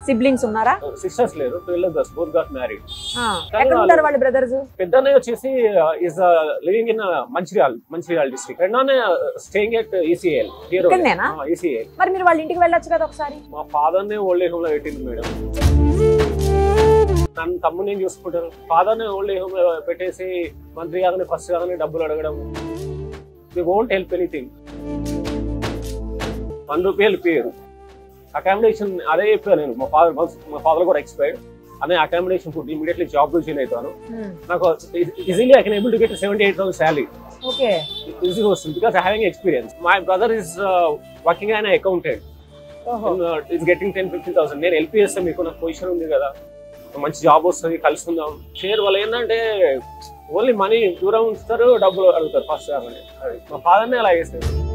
Siblings ఉన్నారా sisters లేరు twelve brothers both got married ఆ, ఎక్కడ ఉంటారు వాళ్ళ బ్రదర్స్ పెద్దన్నయ్య వచ్చేసి is living in Mancherial Mancherial district రెండోనే స్టేయింగ్ ఎట్ ఈసీఎల్ ఇక్కడనేనా? ఈసీఎల్ మరి మీరు వాళ్ళ ఇంటికి వెళ్ళొచ్చు కదా ఒకసారి మా ఫాదర్ నే ఓల్డ్ ఏజ్ హోమ్ లో పెట్టింది మేడం నన్ను తమ్ముడు నేను చూసుకుంటాను ఫాదర్ నే ఓల్డ్ ఏజ్ హోమ్ లో పెట్టేసి మంత్రి కాగానే ఫస్ట్ కాగానే డబ్బులు అడగడం they won't help anything one rupee వెళ్ళిపోయారు అకామిడేషన్ అదే చెప్పాను నేను మా ఫాదర్ మా ఫాదర్ కూడా ఎక్స్పైర్డ్ అదే accommodation food immediately job join అవుతాను నాకు easily I can able to get seventy eight thousand salary okay ఈజీగా వస్తుంది because I having experience my brother is working అయిన అకౌంటెంట్ ఓహో is getting ten fifteen thousand నేను help చేస్తాను మీకు నాకు పొజిషన్ ఉంది కదా మంచి జాబ్ వస్తుంది కలుసుకుందాం షేర్ వాళ్ళు ఏంటంటే ఓన్లీ మనీ దూరం ఉంచుతారు డబ్బులు అడుగుతారు ఫస్ట్ కాగానే అది మా ఫాదర్నే అలా చేస్తారు